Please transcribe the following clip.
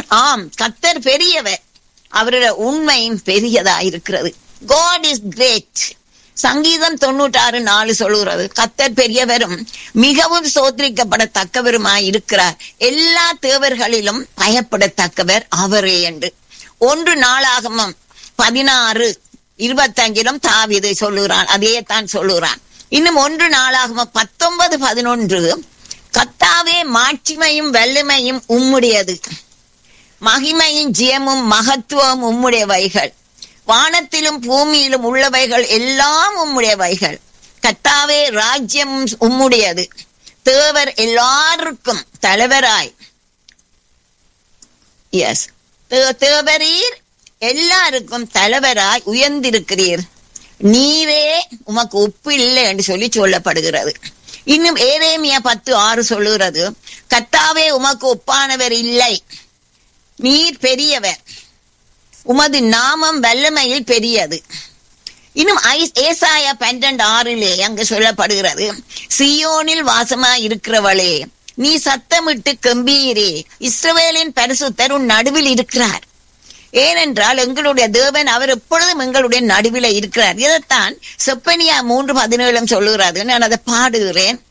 ஆம் கத்தர் பெரியவர் அவருடைய உண்மையும் பெரியதா இருக்கிறது காட் இஸ் கிரேட் சங்கீதம் தொண்ணூற்றாறு நாலு சொல்லுகிறது கத்தர் பெரியவரும் மிகவும் சோதரிக்கப்படத்தக்கவருமாய் இருக்கிறார் எல்லா தேவர்களிலும் பயப்படத்தக்கவர் அவரே என்று ஒன்று நாளாகமம் பதினாறு இருபத்தஞ்சிலும் தாவிதை சொல்லுகிறான் அதே தான் சொல்லுகிறான் இன்னும் ஒன்று நாளாகமம் பத்தொன்பது பதினொன்று கத்தாவே மாட்சிமையும் வல்லமையும் உம்முடையது மகிமையும் ஜெயமும் மகத்துவம் உம்முடையவைகள் வானத்திலும் பூமியிலும் உள்ளவைகள் எல்லாம் உம்முடையவைகள் கத்தாவே ராஜ்யம் உம்முடையது தேவர் எல்லாருக்கும் தலைவராய் எஸ் தேவரீர் எல்லாருக்கும் தலைவராய் உயர்ந்திருக்கிறீர் நீரே உமக்கு ஒப்பு இல்லை என்று சொல்லி சொல்லப்படுகிறது இன்னும் ஏரேமியா பத்து ஆறு சொல்லுகிறது கத்தாவே உமக்கு ஒப்பானவர் இல்லை நீர் பெரியவர் உமது நாமம் வல்லமையில் பெரியது இன்னும் ஏசாயா பன்னெண்டு ஆறிலே அங்கு சொல்லப்படுகிறது சியோனில் வாசமா இருக்கிறவளே நீ சத்தமிட்டு கம்பீரே இஸ்ரவேலின் பரிசுத்தர் உன் நடுவில் இருக்கிறார் ஏனென்றால் எங்களுடைய தேவன் அவர் எப்பொழுதும் எங்களுடைய நடுவில் இருக்கிறார் இதைத்தான் செப்பனியா மூன்று பதினேழும் சொல்லுகிறாரு நான் அதை பாடுகிறேன்